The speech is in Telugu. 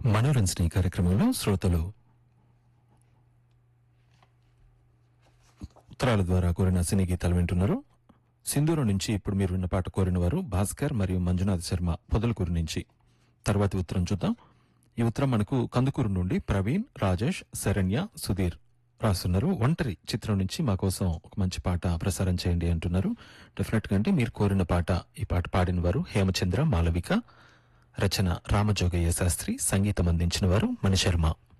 మనోరంజని కార్యక్రమంలో శ్రోతలు ఉత్తరాల ద్వారా కోరిన సినీ గీతాలు వింటున్నారు సింధూరు నుంచి ఇప్పుడు మీరు విన్న పాట కోరిన వారు భాస్కర్ మరియు మంజునాథ్ శర్మ పొదలకూరు నుంచి తర్వాతి ఉత్తరం చూద్దాం ఈ ఉత్తరం మనకు కందుకూరు నుండి ప్రవీణ్ రాజేష్ శరణ్య సుధీర్ రాస్తున్నారు ఒంటరి చిత్రం నుంచి మా కోసం ఒక మంచి పాట ప్రసారం చేయండి అంటున్నారు డెఫినెట్ గా అంటే మీరు కోరిన పాట ఈ పాట పాడిన వారు హేమచంద్ర మాలవిక రచన రామజోగయ్య శాస్త్రి సంగీతం అందించిన వారు మణిశర్మ